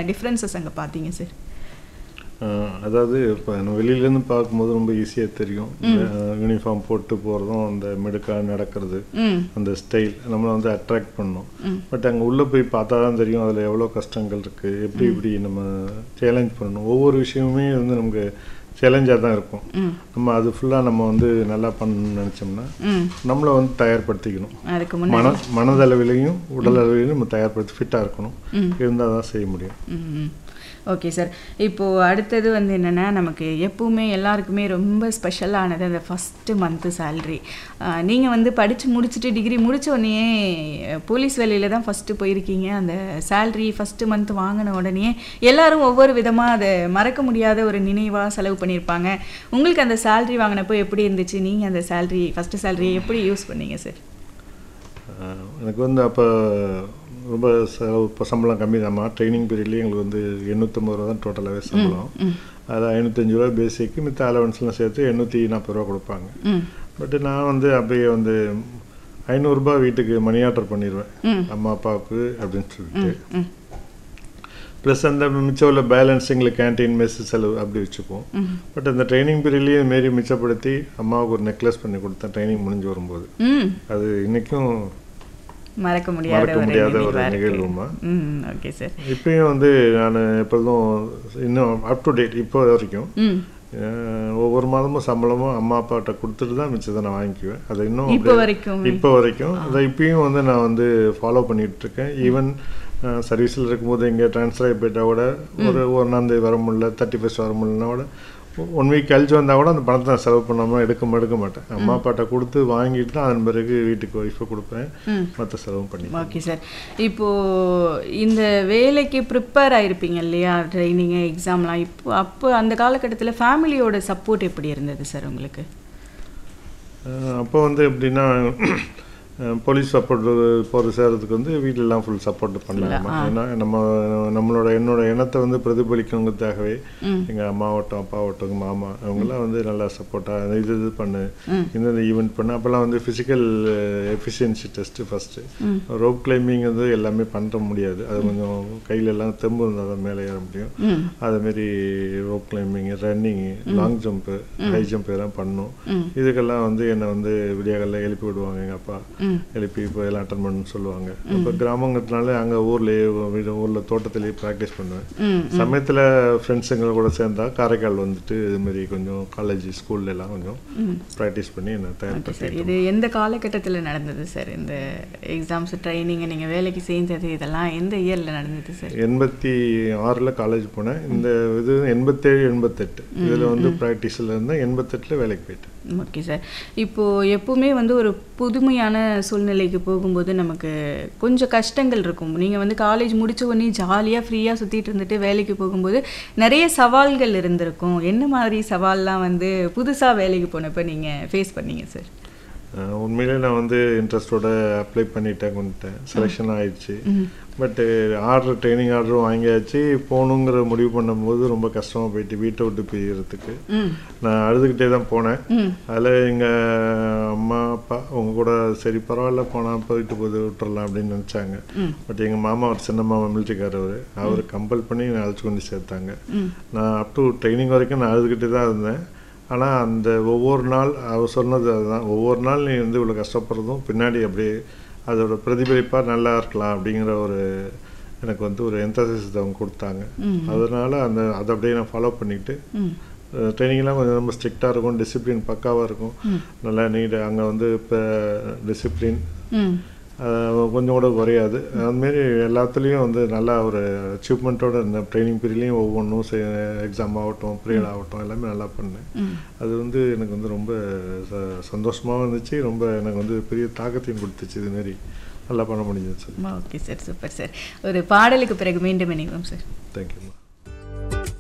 Differences அங்கே பார்த்தீங்க sir ஆஹ் அதாவது இப்போ நம்ம வெளியிலேருந்து பார்க்கும்போது ரொம்ப ஈஸியாக தெரியும் யூனிஃபார்ம் போட்டு போகிறதும் அந்த மெடுக்காக நடக்கிறது ம் அந்த ஸ்டைல் நம்மளை வந்து அட்ராக்ட் பண்ணும் பட் அங்கே உள்ளே போய் பார்த்தா தான் தெரியும் அதில் எவ்வளோ கஷ்டங்கள் இருக்குது எப்படி இப்படி நம்ம சேலஞ்ச் பண்ணணும் ஒவ்வொரு விஷயமுமே வந்து நமக்கு சேலஞ்சாக தான் இருக்கும் ம் நம்ம அது ஃபுல்லாக நம்ம வந்து நல்லா பண்ணணும்னு நினச்சோம்னா ம் நம்மளை வந்து தயார்படுத்திக்கணும் அதுக்கு முன்னாடி மன மனதளவிலையும் உடல் அளவிலையும் நம்ம தயார்படுத்தி ஃபிட்டாக இருக்கணும் இருந்தால் தான் செய்ய முடியும் ம் ஓகே சார் இப்போது அடுத்தது வந்து என்னென்னா நமக்கு எப்பவுமே எல்லாருக்குமே ரொம்ப ஸ்பெஷலானது அந்த ஃபஸ்ட்டு மந்த்து சேல்ரி நீங்கள் வந்து படித்து முடிச்சுட்டு டிகிரி முடிச்ச உடனே போலீஸ் வேலையில் தான் ஃபஸ்ட்டு போயிருக்கீங்க அந்த சேல்ரி ஃபஸ்ட்டு மந்த் வாங்கின உடனே எல்லாரும் ஒவ்வொரு விதமாக அதை மறக்க முடியாத ஒரு நினைவாக செலவு பண்ணியிருப்பாங்க உங்களுக்கு அந்த சேல்ரி வாங்கினப்போ எப்படி இருந்துச்சு நீங்கள் அந்த சேல்ரி ஃபஸ்ட்டு சேல்ரியை எப்படி யூஸ் பண்ணீங்க சார் ஆஹ் எனக்கு வந்து அப்போ ரொம்ப செலவு இப்போ சம்பளம் கம்மி தான்மா ட்ரைனிங் பீரியட்லேயே எங்களுக்கு வந்து எண்ணூற்றம்பது ரூபா தான் டோட்டலாகவே சம்பளம் அதில் ஐநூற்றஞ்சு ரூபா பேசிக்கு மித்த அலவன்ஸ்லாம் சேர்த்து எண்ணூற்றி நாற்பது ரூபா கொடுப்பாங்க ம் பட் நான் வந்து அப்படியே வந்து ஐநூறுரூபா வீட்டுக்கு மணி ஆர்டர் பண்ணிடுவேன் ம். அம்மா அப்பாவுக்கு அப்படின்னு சொல்லிட்டு ம் ப்ளஸ் அந்த மிச்சம் உள்ள பேலன்ஸ் எங்களுக்கு கேன்டீன் மெஸ் செலவு அப்படி வச்சுப்போம் ம் பட் அந்த ட்ரைனிங் பீரியட்லேயே மாரி மிச்சப்படுத்தி அம்மாவுக்கு ஒரு நெக்லஸ் பண்ணி கொடுத்தேன் ட்ரைனிங் முடிஞ்சு வரும்போது ம் அது இன்றைக்கும் மறக்க முடியாத மறக்க ஒரு முடியாத ஒரு நினைவா இருக்கு. நிகழ்வுமா ம் ஓகே சார் இப்பயும் வந்து நான் எப்பொழுதும் இன்னும் அப் டு டேட் இப்போ வரைக்கும் ம் அஹ், ஒவ்வொரு மாதமும் சம்பளமும் அம்மா அப்பாட்ட கொடுத்துட்டு தான் மிச்சத்தை நான் வாங்கிக்குவேன் அதை இன்னும் இப்போ வரைக்கும் இப்போ வரைக்கும் அதை இப்பயும் வந்து நான் வந்து ஃபாலோ பண்ணிட்டு இருக்கேன் ஈவன் சர்வீஸில் இருக்கும்போது எங்கே ட்ரான்ஸ்ஃபர் ஆகி போயிட்டா கூட ஒரு ஒன்றாந்தேதி வர முடியல தேர்ட்டி ஃபஸ்ட் வர முடியலனா கூட ஒன் வீக் கழிச்சு வந்தால் கூட அந்த பணத்தை நான் செலவு பண்ணாமல் எடுக்க எடுக்க மாட்டேன் அம்மா அப்பாட்ட கொடுத்து வாங்கிட்டு தான் அதன் பிறகு வீட்டுக்கு ஒய்ஃபை கொடுப்பேன் ம் மற்ற செலவும் பண்ணி ஓகே சார் இப்போது இந்த வேலைக்கு ப்ரிப்பேர் ஆயிருப்பீங்க இல்லையா ட்ரைனிங்கு எக்ஸாம்லாம் இப்போ அப்போ அந்த காலகட்டத்தில் ஃபேமிலியோட சப்போர்ட் எப்படி இருந்தது சார் உங்களுக்கு அஹ் அப்போ வந்து எப்படின்னா அஹ் போலீஸ் சப்போர்ட் போகிற சேர்றதுக்கு வந்து வீட்டிலலாம் ஃபுல் சப்போர்ட் பண்ணலாமா ஏன்னா நம்ம நம்மளோட என்னோட எண்ணத்தை வந்து பிரதிபலிக்கணுங்கிறதுக்காகவே ம். எங்கள் அம்மாவட்டும் அப்பாவட்டும் மாமா அவங்கெல்லாம் வந்து நல்லா சப்போர்ட்டாக இது இது பண்ணு ம். இந்தந்த ஈவெண்ட் பண்ணு அப்போல்லாம் வந்து physical efficiency test first rope climbing வந்து எல்லாமே பண்ண முடியாது அது கொஞ்சம் கையில எல்லாம் தெம்பு இருந்தால் தான் மேலே ஏற முடியும் ம் அதுமாரி rope climbing running long jump high jump இதெல்லாம் பண்ணும் ம். இதுக்கெல்லாம் வந்து என்னை வந்து விடியகாலில் எழுப்பி விடுவாங்க எங்கள் அப்பா ம் எழுப்பி இப்போ எல்லாம் அட்டன் பண்ணணும்னு சொல்லுவாங்க இப்போ கிராமங்கிறதுனால அங்கே ஊர்லேயே வீடு ஊரில் தோட்டத்திலேயே ப்ராக்டிஸ் பண்ணுவேன் ம் சமயத்தில் ஃப்ரெண்ட்ஸுங்க கூட சேர்ந்தா காரைக்கால் வந்துட்டு இதுமாரி கொஞ்சம் காலேஜ் ஸ்கூல்ல எல்லாம் கொஞ்சம் ப்ராக்டிஸ் பண்ணி என்னை ஓகே தயார் சார் இது எந்த காலகட்டத்தில் நடந்தது சார் இந்த எக்ஸாம்ஸ் ட்ரைனிங் நீங்கள் வேலைக்கு சேர்ந்தது இதெல்லாம் எந்த இயரில் நடந்தது சார் எண்பத்தி ஆறில் காலேஜ் போனேன் இந்த இது எண்பத்தேழு எண்பத்தெட்டு இதில் வந்து ப்ராக்டிஸில் இருந்தேன் எண்பத்தெட்டில் வேலைக்கு போயிட்டேன் ஓகே சார் இப்போது எப்பவுமே வந்து ஒரு புதுமையான சூழ்நிலைக்கு போகும்போது நமக்கு கொஞ்சம் கஷ்டங்கள் இருக்கும் நீங்கள் வந்து காலேஜ் முடிச்ச உடனே ஜாலியாக ஃப்ரீயாக சுற்றிட்டு இருந்துட்டு வேலைக்கு போகும்போது நிறைய சவால்கள் இருந்திருக்கும் என்ன மாதிரி சவால்லாம் வந்து புதுசாக வேலைக்கு போனப்போ நீங்கள் ஃபேஸ் பண்ணீங்க சார் அஹ் உண்மையிலே நான் வந்து இன்ட்ரெஸ்டோட அப்ளை பண்ணிட்டேன் கொண்டுட்டேன் செலெக்ஷன் ஆயிடுச்சு பட்டு ஆர்டர் ட்ரைனிங் ஆர்டரும் வாங்கியாச்சு போகணுங்கிற முடிவு பண்ணும்போது ரொம்ப கஷ்டமாக போயிட்டு வீட்டை விட்டு போயிடுறதுக்கு ம் நான் அழுதுகிட்டே தான் போனேன் ம் அதில் எங்கள் அம்மா அப்பா அவங்க கூட சரி பரவாயில்ல போனால் போயிட்டு போது விட்டுறலாம் அப்படின்னு நினச்சாங்க ம். பட் எங்கள் மாமா ஒரு சின்ன மாமா மிலிட்ரிக்காரவர் அவர் கம்பல் பண்ணி என்னை அழைச்சி கொண்டு சேர்த்தாங்க ம் நான் அப் டு ட்ரைனிங் வரைக்கும் நான் அழுதுகிட்டே தான் இருந்தேன் ஆனால் அந்த ஒவ்வொரு நாள் அவர் சொன்னது அதுதான் ஒவ்வொரு நாள் நீ வந்து இவ்வளோ கஷ்டப்படுறதும் பின்னாடி அப்படியே அதோட பிரதிபலிப்பாக நல்லா இருக்கலாம் அப்படிங்கிற ஒரு எனக்கு வந்து ஒரு எந்தசிசத்தை அவங்க கொடுத்தாங்க ம். அதனால அந்த அதை அப்படியே நான் ஃபாலோ பண்ணிக்கிட்டு ம் ட்ரைனிங்லாம் கொஞ்சம் ரொம்ப ஸ்ட்ரிக்டாக இருக்கும் டிசிப்ளின் பக்காவாக இருக்கும் நல்லா நீட் அங்கே வந்து இப்போ டிசிப்ளின் ம் கொஞ்சம் கூட குறையாது அதுமாரி எல்லாத்துலேயும் வந்து நல்லா ஒரு அச்சீவ்மெண்ட்டோட இருந்தேன் ட்ரைனிங் பீரியட்லேயும் ஒவ்வொன்றும் எக்ஸாம் ஆகட்டும் ப்ரீயட் ஆகட்டும் எல்லாமே நல்லா பண்ணேன் ம் அது வந்து எனக்கு வந்து ரொம்ப ச சந்தோஷமாகவும் இருந்துச்சு ரொம்ப எனக்கு வந்து பெரிய தாக்கத்தையும் கொடுத்துச்சு இதுமாரி நல்லா பண்ண முடிஞ்சிச்சு ஓகே சார் சூப்பர் சார் ஒரு பாடலுக்கு பிறகு மீண்டும் இணைவோம் சார் தேங்க்யூம்மா